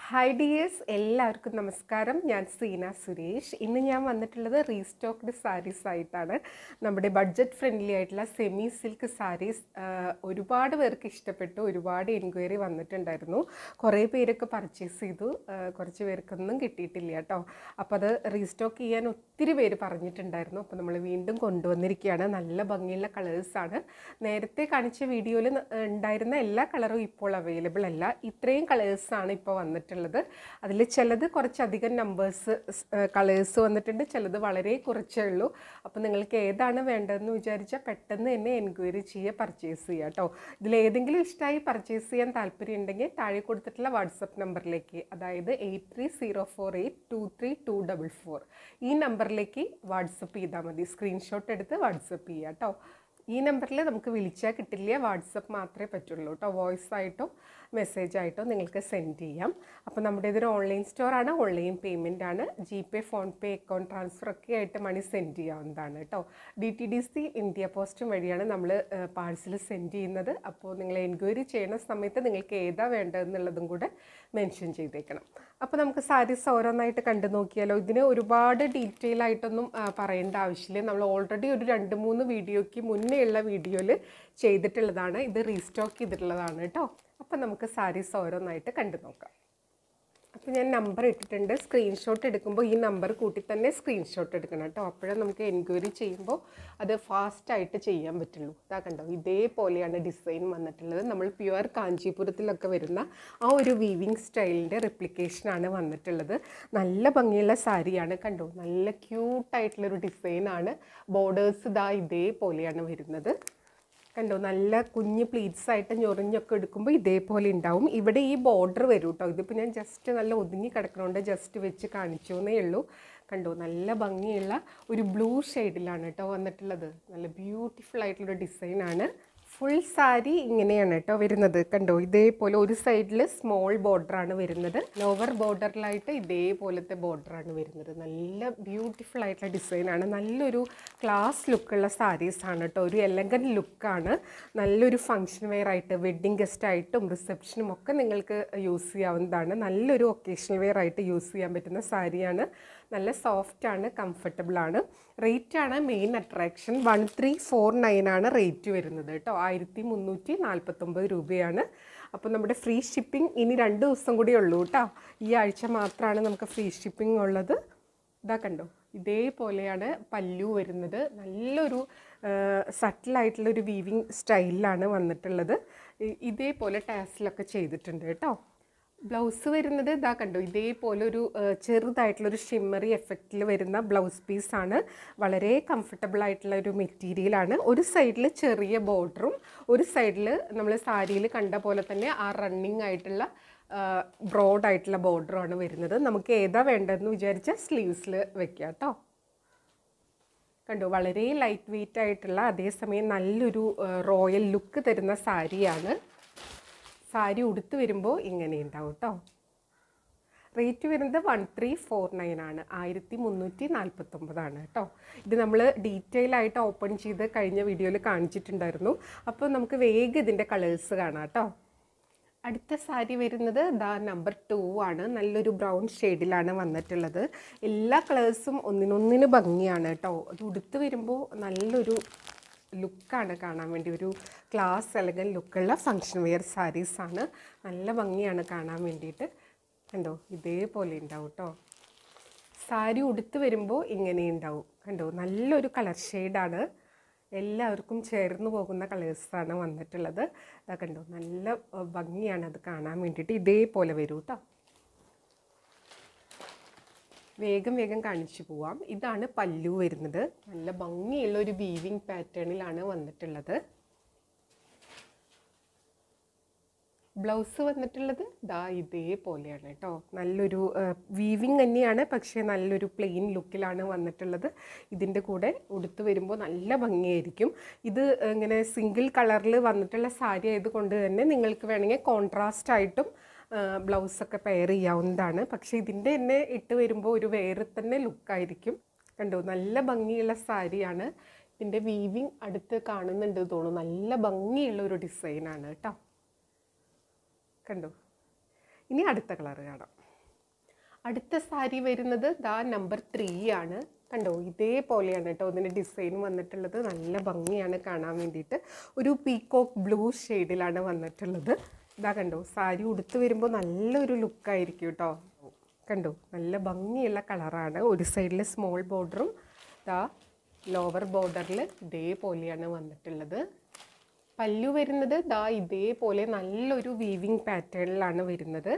hi dears എല്ലാവർക്കും നമസ്കാരം ഞാൻ സീന സുരേഷ് ഇന്ന് ഞാൻ വന്നിട്ടുള്ളത് റീസ്റ്റോക്ക്ഡ് സാരീസ് ആയിട്ടാണ് നമ്മുടെ ബഡ്ജറ്റ് ഫ്രണ്ട്ലി ആയിട്ടുള്ള സെമി സിൽക്ക് സാരീസ് ഒരുപാട് പേർക്ക് ഇഷ്ടപ്പെട്ടു ഒരുപാട് എൻക്വയറി വന്നിട്ടുണ്ടായിരുന്നു കുറേ പേരൊക്കെ പർച്ചേസ് ചെയ്തു ആ, കുറച്ച് പേർക്കൊന്നും കിട്ടിയിട്ടില്ല കേട്ടോ അപ്പോൾ അത് റീസ്റ്റോക്ക് ചെയ്യാൻ ഒത്തിരി പേര് പറഞ്ഞിട്ടുണ്ടായിരുന്നു അപ്പോൾ നമ്മൾ വീണ്ടും കൊണ്ടുവന്നിരിക്കുകയാണ് നല്ല ഭംഗിയുള്ള കളേഴ്സാണ് നേരത്തെ കാണിച്ച വീഡിയോയിൽ ഉണ്ടായിരുന്ന എല്ലാ കളറും ഇപ്പോൾ അവൈലബിൾ അല്ല ഇത്രയും കളേഴ്സാണ് ഇപ്പോൾ വന്നിട്ടുള്ളത് അതിൽ ചിലത് കുറച്ചധികം നമ്പേഴ്സ് കളേഴ്സ് വന്നിട്ടുണ്ട് ചിലത് വളരെ കുറച്ചേ ഉള്ളൂ അപ്പോൾ നിങ്ങൾക്ക് ഏതാണ് വേണ്ടതെന്ന് വിചാരിച്ചാൽ പെട്ടെന്ന് തന്നെ എൻക്വയറി ചെയ്യുക പർച്ചേസ് ചെയ്യുക കേട്ടോ ഇതിൽ ഏതെങ്കിലും ഇഷ്ടമായി പർച്ചേസ് ചെയ്യാൻ താല്പര്യം ഉണ്ടെങ്കിൽ താഴെ കൊടുത്തിട്ടുള്ള വാട്സപ്പ് നമ്പറിലേക്ക് അതായത് eight three zero four eight two three two double four ഈ നമ്പറിലേക്ക് വാട്സപ്പ് ചെയ്താൽ മതി സ്ക്രീൻഷോട്ട് എടുത്ത് വാട്സപ്പ് ചെയ്യുക കേട്ടോ ഈ നമ്പറിൽ നമുക്ക് വിളിച്ചാൽ കിട്ടില്ല വാട്സപ്പ് മാത്രമേ പറ്റുള്ളൂ കേട്ടോ വോയിസ് ആയിട്ടോ മെസ്സേജ് ആയിട്ടോ നിങ്ങൾക്ക് സെൻഡ് ചെയ്യാം അപ്പോൾ നമ്മുടെ ഇതൊരു ഓൺലൈൻ സ്റ്റോറാണ് ഓൺലൈൻ പേയ്മെൻ്റ് ആണ് G Pay PhonePe account transfer ഒക്കെ ആയിട്ട് മണി സെൻഡ് ചെയ്യാവുന്നതാണ് കേട്ടോ ഡി ടി ഡി സി ഇന്ത്യ പോസ്റ്റ് വഴിയാണ് നമ്മൾ പാഴ്സൽ സെൻഡ് ചെയ്യുന്നത് അപ്പോൾ നിങ്ങൾ എൻക്വയറി ചെയ്യുന്ന സമയത്ത് നിങ്ങൾക്ക് ഏതാ വേണ്ടതെന്നുള്ളതും കൂടെ മെൻഷൻ ചെയ്തേക്കണം അപ്പോൾ നമുക്ക് സാരീസ് ഓരോന്നായിട്ട് കണ്ടു നോക്കിയാലോ ഇതിന് ഒരുപാട് ഡീറ്റെയിൽ ആയിട്ടൊന്നും ആ, പറയേണ്ട ആവശ്യമില്ല നമ്മൾ ഓൾറെഡി ഒരു രണ്ട് മൂന്ന് വീഡിയോയ്ക്ക് മുന്നേ ഉള്ള വീഡിയോയിൽ ചെയ്തിട്ടുള്ളതാണ് ഇത് റീസ്റ്റോക്ക് ചെയ്തിട്ടുള്ളതാണ് കേട്ടോ അപ്പോൾ നമുക്ക് സാരീസ് ഓരോന്നായിട്ട് കണ്ടു നോക്കാം അപ്പോൾ ഞാൻ നമ്പർ ഇട്ടിട്ടുണ്ട് സ്ക്രീൻഷോട്ട് എടുക്കുമ്പോൾ ഈ നമ്പർ കൂട്ടി തന്നെ സ്ക്രീൻഷോട്ട് എടുക്കണം കേട്ടോ അപ്പോഴേ നമുക്ക് എൻക്വയറി ചെയ്യുമ്പോൾ അത് ഫാസ്റ്റായിട്ട് ചെയ്യാൻ പറ്റുള്ളൂ ഇതാ കണ്ടോ ഇതേപോലെയാണ് ഡിസൈൻ വന്നിട്ടുള്ളത് നമ്മൾ പ്യുവർ കാഞ്ചീപുരത്തിലൊക്കെ വരുന്ന ആ ഒരു വീവിങ് സ്റ്റൈലിൻ്റെ റിപ്ലിക്കേഷനാണ് വന്നിട്ടുള്ളത് നല്ല ഭംഗിയുള്ള സാരിയാണ് കണ്ടോ നല്ല ക്യൂട്ടായിട്ടുള്ളൊരു ഡിസൈനാണ് ബോർഡേഴ്സ് ഇതാ ഇതേപോലെയാണ് വരുന്നത് കണ്ടോ നല്ല കുഞ്ഞ് പ്ലീറ്റ്സ് ആയിട്ട് ഞൊറിഞ്ഞൊക്കെ എടുക്കുമ്പോൾ ഇതേപോലെ ഉണ്ടാവും ഇവിടെ ഈ ബോർഡർ വരും കേട്ടോ ഇതിപ്പോൾ ഞാൻ ജസ്റ്റ് നല്ല ഒതുങ്ങി കിടക്കണോണ്ട് ജസ്റ്റ് വെച്ച് കാണിച്ചു എന്നേ ഉള്ളൂ കണ്ടോ നല്ല ഭംഗിയുള്ള ഒരു ബ്ലൂ ഷെയ്ഡിലാണ് കേട്ടോ വന്നിട്ടുള്ളത് നല്ല ബ്യൂട്ടിഫുൾ ആയിട്ടുള്ളൊരു ഡിസൈനാണ് ഫുൾ സാരി ഇങ്ങനെയാണ് കേട്ടോ വരുന്നത് കണ്ടോ ഇതേപോലെ ഒരു സൈഡിൽ സ്മോൾ ബോർഡറാണ് വരുന്നത് ലോവർ ബോർഡറിലായിട്ട് ഇതേപോലത്തെ ബോർഡറാണ് വരുന്നത് നല്ല ബ്യൂട്ടിഫുൾ ആയിട്ടുള്ള ഡിസൈനാണ് നല്ലൊരു ക്ലാസ് ലുക്കുള്ള സാരീസാണ് കേട്ടോ ഒരു എലഗൻ ലുക്കാണ് നല്ലൊരു ഫങ്ഷൻ വെയർ ആയിട്ട് വെഡ്ഡിങ് ഗസ്റ്റ് ആയിട്ടും റിസപ്ഷനും ഒക്കെ നിങ്ങൾക്ക് യൂസ് ചെയ്യാവുന്നതാണ് നല്ലൊരു ഒക്കേഷണൽ വെയർ ആയിട്ട് യൂസ് ചെയ്യാൻ പറ്റുന്ന സാരിയാണ് നല്ല സോഫ്റ്റ് ആണ് കംഫർട്ടബിൾ ആണ് റേറ്റ് ആണ് main attraction one three four nine ആണ് റേറ്റ് വരുന്നത് കേട്ടോ ആയിരത്തി മുന്നൂറ്റി നാൽപ്പത്തൊമ്പത് രൂപയാണ് അപ്പോൾ നമ്മുടെ ഫ്രീ ഷിപ്പിംഗ് ഇനി രണ്ട് ദിവസം കൂടി ഉള്ളൂ കേട്ടോ ഈ ആഴ്ച മാത്രമാണ് നമുക്ക് ഫ്രീ ഷിപ്പിംഗ് ഉള്ളത് ഇതാ കണ്ടോ ഇതേപോലെയാണ് പല്ലു വരുന്നത് നല്ലൊരു സട്ടിലായിട്ടുള്ളൊരു വീവിങ് സ്റ്റൈലിലാണ് വന്നിട്ടുള്ളത് ഇ- ഇതേപോലെ ടാസിലൊക്കെ ചെയ്തിട്ടുണ്ട് കേട്ടോ ബ്ലൗസ് വരുന്നത് ഇതാ കണ്ടോ ഇതേപോലെ ഒരു ആ, ചെറുതായിട്ടുള്ളൊരു ഷിമ്മറി എഫക്റ്റിൽ വരുന്ന ബ്ലൗസ് പീസാണ് വളരെ കംഫർട്ടബിൾ ആയിട്ടുള്ള ഒരു മെറ്റീരിയലാണ് ഒരു സൈഡിൽ ചെറിയ ബോർഡറും ഒരു സൈഡിൽ നമ്മൾ സാരിയിൽ കണ്ട പോലെ തന്നെ ആ റണ്ണിങ് ആയിട്ടുള്ള ബ്രോഡ് ആയിട്ടുള്ള ബോർഡറുമാണ് വരുന്നത് നമുക്ക് ഏതാ വേണ്ടതെന്ന് വിചാരിച്ചാൽ സ്ലീവ്സിൽ വെക്കാം കേട്ടോ കണ്ടു വളരെ ലൈറ്റ് വെയിറ്റ് ആയിട്ടുള്ള അതേസമയം നല്ലൊരു റോയൽ ലുക്ക് തരുന്ന സാരിയാണ് സാരി ഉടുത്ത് വരുമ്പോൾ ഇങ്ങനെ ഉണ്ടാവും കേട്ടോ റേറ്റ് വരുന്നത് വൺ ത്രീ ഫോർ നയൻ ആണ് ആയിരത്തി മുന്നൂറ്റി നാൽപ്പത്തൊമ്പതാണ് കേട്ടോ ഇത് നമ്മൾ ഡീറ്റെയിൽ ആയിട്ട് ഓപ്പൺ ചെയ്ത് കഴിഞ്ഞ വീഡിയോയിൽ കാണിച്ചിട്ടുണ്ടായിരുന്നു അപ്പോൾ നമുക്ക് വേഗം ഇതിൻ്റെ കളേഴ്സ് കാണാം കേട്ടോ അടുത്ത സാരി വരുന്നത് ദാ നമ്പർ ടു ആണ് നല്ലൊരു ബ്രൗൺ ഷെയ്ഡിലാണ് വന്നിട്ടുള്ളത് എല്ലാ കളേഴ്സും ഒന്നിനൊന്നിന് ഭംഗിയാണ് കേട്ടോ അത് ഉടുത്ത് വരുമ്പോൾ നല്ലൊരു ലുക്കാണ് കാണാൻ വേണ്ടി ഒരു ക്ലാസ് എലഗൻ ലുക്കുള്ള ഫങ്ഷൻ വെയർ സാരീസാണ് നല്ല ഭംഗിയാണ് കാണാൻ വേണ്ടിയിട്ട് കണ്ടോ ഇതേപോലെ ഉണ്ടാവും കേട്ടോ സാരി ഉടുത്ത് വരുമ്പോൾ ഇങ്ങനെ ഉണ്ടാവും കണ്ടോ നല്ലൊരു കളർ ഷെയ്ഡാണ് എല്ലാവർക്കും ചേർന്ന് പോകുന്ന കളേഴ്സാണ് വന്നിട്ടുള്ളത് അതാ കണ്ടോ നല്ല അഹ്, ഭംഗിയാണ് അത് കാണാൻ വേണ്ടിയിട്ട് ഇതേപോലെ വരും കേട്ടോ വേഗം വേഗം കാണിച്ചു പോവാം ഇതാണ് പല്ലു വരുന്നത് നല്ല ഭംഗിയുള്ള ഒരു വീവിങ് പാറ്റേണിലാണ് വന്നിട്ടുള്ളത് ബ്ലൗസ് വന്നിട്ടുള്ളത് ദാ ഇതേപോലെയാണ് കേട്ടോ നല്ലൊരു വീവിങ് തന്നെയാണ് പക്ഷേ നല്ലൊരു പ്ലെയിൻ ലുക്കിലാണ് വന്നിട്ടുള്ളത് ഇതിൻ്റെ കൂടെ ഉടുത്ത് വരുമ്പോൾ നല്ല ഭംഗിയായിരിക്കും ഇത് ഇങ്ങനെ സിംഗിൾ കളറിൽ വന്നിട്ടുള്ള സാരി ആയതുകൊണ്ട് തന്നെ നിങ്ങൾക്ക് വേണമെങ്കിൽ കോൺട്രാസ്റ്റ് ആയിട്ടും ബ്ലൗസൊക്കെ പെയർ ചെയ്യാവുന്നതാണ് പക്ഷേ ഇതിൻ്റെ തന്നെ ഇട്ട് വരുമ്പോൾ ഒരു വേറെ തന്നെ ലുക്കായിരിക്കും കണ്ടോ നല്ല ഭംഗിയുള്ള സാരിയാണ് ഇതിൻ്റെ വീവിങ് അടുത്ത് കാണുന്നുണ്ട് തോന്നുന്നു നല്ല ഭംഗിയുള്ള ഒരു ഡിസൈനാണ് കേട്ടോ കണ്ടോ ഇനി അടുത്ത കളർ കാണാം അടുത്ത സാരി വരുന്നത് ദാ നമ്പർ ത്രീ ആണ് കണ്ടോ ഇതേപോലെയാണ് കേട്ടോ ഇതിൻ്റെ ഡിസൈൻ വന്നിട്ടുള്ളത് നല്ല ഭംഗിയാണ് കാണാൻ വേണ്ടിയിട്ട് ഒരു പീക്കോക്ക് ബ്ലൂ ഷെയ്ഡിലാണ് വന്നിട്ടുള്ളത് ഇതാ കണ്ടോ സാരി ഉടുത്ത് വരുമ്പോൾ നല്ലൊരു ലുക്കായിരിക്കും കേട്ടോ കണ്ടോ നല്ല ഭംഗിയുള്ള കളറാണ് ഒരു സൈഡിൽ സ്മോൾ ബോർഡറും ദാ ലോവർ ബോർഡറിൽ ഇതേപോലെയാണ് വന്നിട്ടുള്ളത് പല്ലു വരുന്നത് ദാ ഇതേപോലെ നല്ലൊരു വീവിങ് പാറ്റേണിലാണ് വരുന്നത്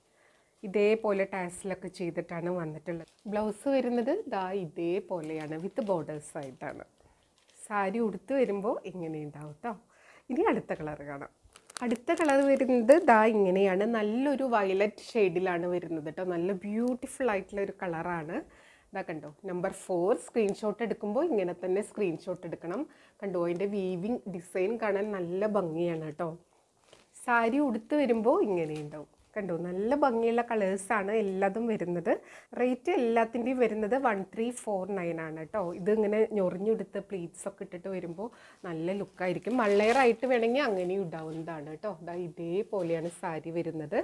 ഇതേപോലെ ടാസിലൊക്കെ ചെയ്തിട്ടാണ് വന്നിട്ടുള്ളത് ബ്ലൗസ് വരുന്നത് ദാ ഇതേപോലെയാണ് വിത്ത് ബോർഡേഴ്സ് ആയിട്ടാണ് സാരി ഉടുത്ത് വരുമ്പോൾ ഇങ്ങനെ ഉണ്ടാവും കേട്ടോ ഇനി അടുത്ത കളർ കാണാം അടുത്ത കളർ വരുന്നത് ദാ ഇങ്ങനെയാണ് നല്ലൊരു വയലറ്റ് ഷെയ്ഡിലാണ് വരുന്നത് കേട്ടോ നല്ല ബ്യൂട്ടിഫുൾ ആയിട്ടുള്ള ഒരു കളറാണ് ഇതാ കണ്ടോ നമ്പർ ഫോർ സ്ക്രീൻഷോട്ട് എടുക്കുമ്പോൾ ഇങ്ങനെ തന്നെ സ്ക്രീൻഷോട്ട് എടുക്കണം കണ്ടോ അതിൻ്റെ വീവിങ് ഡിസൈൻ കാണാൻ നല്ല ഭംഗിയാണ് കേട്ടോ സാരി ഉടുത്ത് വരുമ്പോൾ ഇങ്ങനെ ഉണ്ടാവും കണ്ടോ നല്ല ഭംഗിയുള്ള കളേഴ്സാണ് എല്ലാതും വരുന്നത് റേറ്റ് എല്ലാത്തിൻ്റെയും വരുന്നത് വൺ ത്രീ ഫോർ നയൻ ആണ് കേട്ടോ ഇത് ഇങ്ങനെ ഞൊറിഞ്ഞെടുത്ത് പ്ലീറ്റ്സ് ഒക്കെ ഇട്ടിട്ട് വരുമ്പോൾ നല്ല ലുക്കായിരിക്കും മള്ളയറായിട്ട് വേണമെങ്കിൽ അങ്ങനെയും ഉണ്ടാവുന്നതാണ് കേട്ടോ ദാ ഇതേപോലെയാണ് സാരി വരുന്നത്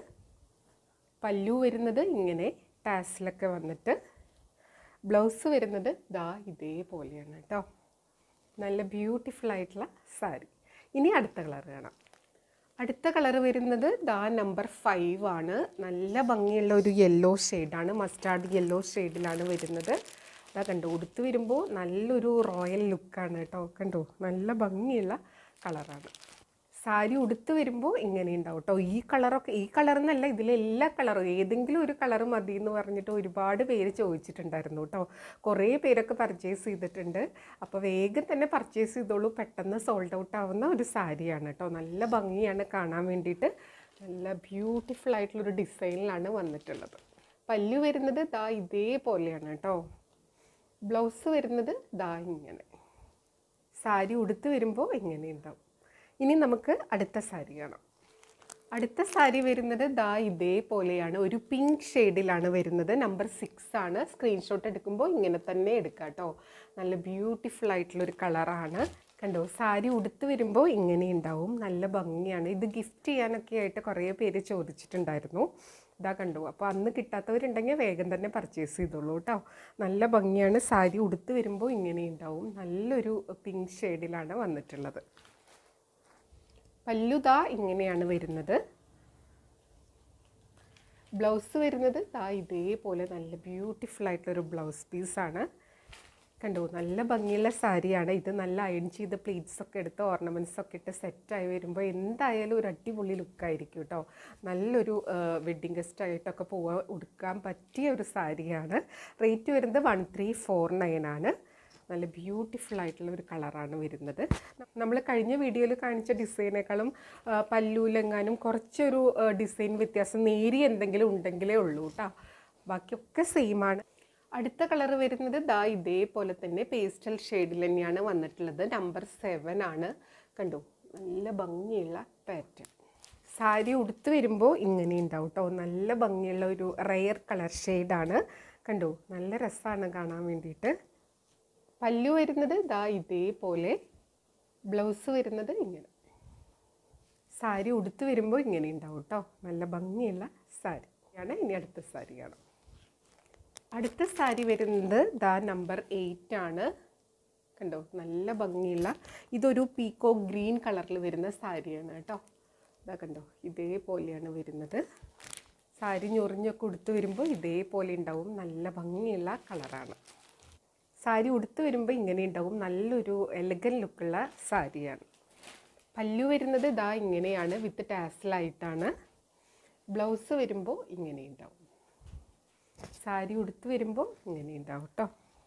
പല്ലു വരുന്നത് ഇങ്ങനെ ടാസിലൊക്കെ വന്നിട്ട് ബ്ലൗസ് വരുന്നത് ദാ ഇതേപോലെയാണ് കേട്ടോ നല്ല ബ്യൂട്ടിഫുൾ ആയിട്ടുള്ള സാരി ഇനി അടുത്ത കളർ കാണാം അടുത്ത കളർ വരുന്നത് ദാ നമ്പർ ഫൈവ് ആണ് നല്ല ഭംഗിയുള്ള ഒരു യെല്ലോ ഷെയ്ഡാണ് മസ്റ്റാർഡ് യെല്ലോ ഷെയ്ഡിലാണ് വരുന്നത് അതാ കണ്ടോ ഉടുത്ത് വരുമ്പോൾ നല്ലൊരു റോയൽ ലുക്കാണ് കേട്ടോ കണ്ടോ നല്ല ഭംഗിയുള്ള കളറാണ് സാരി ഉടുത്ത് വരുമ്പോൾ ഇങ്ങനെ ഉണ്ടാവും കേട്ടോ ഈ കളറൊക്കെ ഈ കളർ എന്നല്ല ഇതിലെ എല്ലാ കളറും ഏതെങ്കിലും ഒരു കളർ മതി എന്ന് പറഞ്ഞിട്ട് ഒരുപാട് പേര് ചോദിച്ചിട്ടുണ്ടായിരുന്നു കേട്ടോ കുറേ പേരൊക്കെ പർച്ചേസ് ചെയ്തിട്ടുണ്ട് അപ്പോൾ വേഗം തന്നെ പർച്ചേസ് ചെയ്തോളൂ പെട്ടെന്ന് സോൾഡ് ഔട്ട് ആവുന്ന ഒരു സാരിയാണ് കേട്ടോ നല്ല ഭംഗിയാണ് കാണാൻ വേണ്ടിയിട്ട് നല്ല ബ്യൂട്ടിഫുൾ ആയിട്ടുള്ളൊരു ഡിസൈനിലാണ് വന്നിട്ടുള്ളത് പല്ലു വരുന്നത് ദാ ഇതേപോലെയാണ് കേട്ടോ ബ്ലൗസ് വരുന്നത് ദാ ഇങ്ങനെ സാരി ഉടുത്ത് വരുമ്പോൾ ഇങ്ങനെ ഉണ്ടാവും ഇനി നമുക്ക് അടുത്ത സാരി കാണാം അടുത്ത സാരി വരുന്നത് ദാ ഇതേപോലെയാണ് ഒരു പിങ്ക് ഷെയ്ഡിലാണ് വരുന്നത് നമ്പർ സിക്സ് ആണ് സ്ക്രീൻഷോട്ട് എടുക്കുമ്പോൾ ഇങ്ങനെ തന്നെ എടുക്കാം കേട്ടോ നല്ല ബ്യൂട്ടിഫുൾ ആയിട്ടുള്ളൊരു കളറാണ് കണ്ടോ സാരി ഉടുത്ത് വരുമ്പോൾ ഇങ്ങനെ ഉണ്ടാവും നല്ല ഭംഗിയാണ് ഇത് ഗിഫ്റ്റ് ചെയ്യാനൊക്കെ ആയിട്ട് കുറേ പേര് ചോദിച്ചിട്ടുണ്ടായിരുന്നു ഇതാ കണ്ടു അപ്പോൾ അന്ന് കിട്ടാത്തവരുണ്ടെങ്കിൽ വേഗം തന്നെ പർച്ചേസ് ചെയ്തോളൂ കേട്ടോ നല്ല ഭംഗിയാണ് സാരി ഉടുത്ത് വരുമ്പോൾ ഇങ്ങനെ ഉണ്ടാവും നല്ലൊരു പിങ്ക് ഷെയ്ഡിലാണ് വന്നിട്ടുള്ളത് പല്ലുതാ ഇങ്ങനെയാണ് വരുന്നത് ബ്ലൗസ് വരുന്നത് ദാ ഇതേപോലെ നല്ല ബ്യൂട്ടിഫുൾ ആയിട്ടുള്ളൊരു ബ്ലൗസ് പീസാണ് കണ്ടോ നല്ല ഭംഗിയുള്ള സാരിയാണ് ഇത് നല്ല അയൺ ചെയ്ത പ്ലീറ്റ്സ് ഒക്കെ എടുത്ത് ഓർണമെൻറ്റ്സ് ഒക്കെ ഇട്ട് സെറ്റായി വരുമ്പോൾ എന്തായാലും ഒരു അടിപൊളി ലുക്കായിരിക്കും കേട്ടോ നല്ലൊരു വെഡ്ഡിങ് ഗസ്റ്റ് ആയിട്ടൊക്കെ പോവാൻ ഉടുക്കാൻ പറ്റിയ ഒരു സാരിയാണ് റേറ്റ് വരുന്നത് വൺ ത്രീ ഫോർ നയൻ ആണ് നല്ല ബ്യൂട്ടിഫുൾ ആയിട്ടുള്ള ഒരു കളറാണ് വരുന്നത് നമ്മൾ കഴിഞ്ഞ വീഡിയോയിൽ കാണിച്ച ഡിസൈനേക്കാളും ആ, പല്ലൂലെങ്ങാനും കുറച്ചൊരു ഡിസൈൻ വ്യത്യാസം നേരിയ എന്തെങ്കിലും ഉണ്ടെങ്കിലേ ഉള്ളൂ കേട്ടോ ബാക്കിയൊക്കെ സെയിം ആണ് അടുത്ത കളർ വരുന്നത് ദാ ഇതേപോലെ തന്നെ പേസ്റ്റൽ ഷെയ്ഡിൽ തന്നെയാണ് വന്നിട്ടുള്ളത് നമ്പർ സെവൻ ആണ് കണ്ടു നല്ല ഭംഗിയുള്ള പാറ്റേൺ സാരി ഉടുത്ത് വരുമ്പോൾ ഇങ്ങനെ ഉണ്ടാവും കേട്ടോ നല്ല ഭംഗിയുള്ള ഒരു റെയർ കളർ ഷെയ്ഡാണ് കണ്ടു നല്ല രസമാണ് കാണാൻ വേണ്ടിയിട്ട് പല്ലു വരുന്നത് ദാ ഇതേപോലെ ബ്ലൗസ് വരുന്നത് ഇങ്ങനെ സാരി ഉടുത്ത് വരുമ്പോൾ ഇങ്ങനെ ഉണ്ടാവും കേട്ടോ നല്ല ഭംഗിയുള്ള സാരിയാണ് ഇനി അടുത്ത സാരിയാണ് അടുത്ത സാരി വരുന്നത് ദാ നമ്പർ എയ്റ്റ് ആണ് കണ്ടോ നല്ല ഭംഗിയുള്ള ഇതൊരു പീക്കോ ഗ്രീൻ കളറിൽ വരുന്ന സാരിയാണ് കേട്ടോ ഇതാ കണ്ടോ ഇതേപോലെയാണ് വരുന്നത് സാരി ഞൊറിഞ്ഞൊക്കെ ഉടുത്ത് വരുമ്പോൾ ഇതേപോലെ ഉണ്ടാവും നല്ല ഭംഗിയുള്ള കളറാണ് സാരി ഉടുത്ത് വരുമ്പോൾ ഇങ്ങനെ ഉണ്ടാവും നല്ലൊരു എലഗൻ ലുക്കുള്ള സാരിയാണ് പല്ലു വരുന്നത് ഇതാ ഇങ്ങനെയാണ് വിത്ത് ടാസലായിട്ടാണ് ബ്ലൗസ് വരുമ്പോൾ ഇങ്ങനെ ഉണ്ടാവും സാരി ഉടുത്ത് വരുമ്പോൾ ഇങ്ങനെ ഉണ്ടാവും കേട്ടോ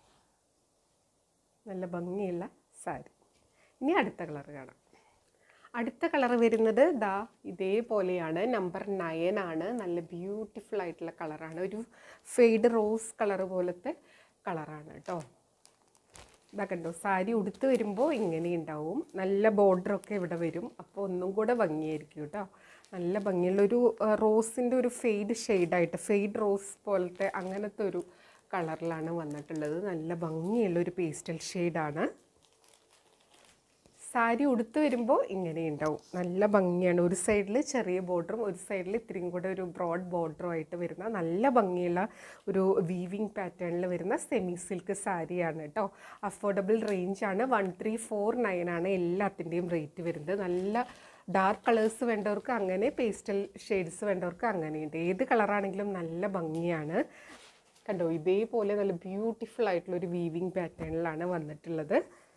നല്ല ഭംഗിയുള്ള സാരി ഇനി അടുത്ത കളർ കാണാം അടുത്ത കളർ വരുന്നത് ദാ ഇതേപോലെയാണ് നമ്പർ നയൻ ആണ് നല്ല ബ്യൂട്ടിഫുൾ ആയിട്ടുള്ള കളറാണ് ഒരു ഫെയ്ഡ് റോസ് കളർ പോലത്തെ കളറാണ് കേട്ടോ ഇതാ കണ്ടോ സാരി ഉടുത്ത് വരുമ്പോൾ ഇങ്ങനെ ഉണ്ടാവും നല്ല ബോർഡറൊക്കെ ഇവിടെ വരും അപ്പോൾ ഒന്നും കൂടെ ഭംഗിയായിരിക്കും കേട്ടോ നല്ല ഭംഗിയുള്ള ഒരു റോസിൻ്റെ ഒരു ഫെയ്ഡ് ഷെയ്ഡായിട്ട് ഫെയ്ഡ് റോസ് പോലത്തെ അങ്ങനത്തെ ഒരു കളറിലാണ് വന്നിട്ടുള്ളത് നല്ല ഭംഗിയുള്ള ഒരു പേസ്റ്റൽ ഷെയ്ഡാണ് സാരി ഉടുത്ത് വരുമ്പോൾ ഇങ്ങനെ ഉണ്ടാവും നല്ല ഭംഗിയാണ് ഒരു സൈഡിൽ ചെറിയ ബോർഡറും ഒരു സൈഡിൽ ഇത്തിരിയും കൂടെ ഒരു ബ്രോഡ് ബോർഡറും ആയിട്ട് വരുന്ന നല്ല ഭംഗിയുള്ള ഒരു വീവിങ് പാറ്റേണിൽ വരുന്ന സെമി സിൽക്ക് സാരിയാണ് കേട്ടോ അഫോർഡബിൾ റേഞ്ചാണ് വൺ ത്രീ ഫോർ നയൻ ആണ് എല്ലാത്തിൻ്റെയും റേറ്റ് വരുന്നത് നല്ല ഡാർക്ക് കളേഴ്സ് വേണ്ടവർക്ക് അങ്ങനെ പേസ്റ്റൽ ഷെയ്ഡ്സ് വേണ്ടവർക്ക് അങ്ങനെയുണ്ട് ഏത് കളറാണെങ്കിലും നല്ല ഭംഗിയാണ് കണ്ടോ ഇതേപോലെ നല്ല ബ്യൂട്ടിഫുൾ ആയിട്ടുള്ള ഒരു വീവിങ് പാറ്റേണിലാണ് വന്നിട്ടുള്ളത്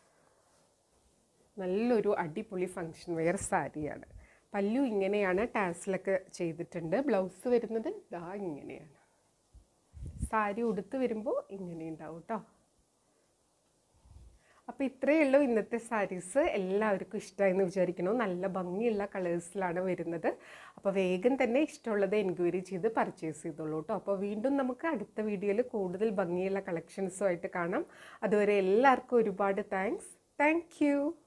നല്ലൊരു അടിപൊളി ഫങ്ഷൻ വെയർ സാരിയാണ് പല്ലു ഇങ്ങനെയാണ് ടാസിലൊക്കെ ചെയ്തിട്ടുണ്ട് ബ്ലൗസ് വരുന്നത് ദാ ഇങ്ങനെയാണ് സാരി ഉടുത്ത് വരുമ്പോൾ ഇങ്ങനെ ഉണ്ടാവും കേട്ടോ അപ്പോൾ ഇത്രയേ ഉള്ളൂ ഇന്നത്തെ സാരീസ് എല്ലാവർക്കും ഇഷ്ടമായെന്ന് വിചാരിക്കുന്നു നല്ല ഭംഗിയുള്ള കളേഴ്സിലാണ് വരുന്നത് അപ്പോൾ വേഗം തന്നെ ഇഷ്ടമുള്ളത് എൻക്വയറി ചെയ്ത് പർച്ചേസ് ചെയ്തോളൂ കേട്ടോ അപ്പോൾ വീണ്ടും നമുക്ക് അടുത്ത വീഡിയോയിൽ കൂടുതൽ ഭംഗിയുള്ള കളക്ഷൻസുമായിട്ട് കാണാം അതുവരെ എല്ലാവർക്കും ഒരുപാട് താങ്ക്സ് താങ്ക്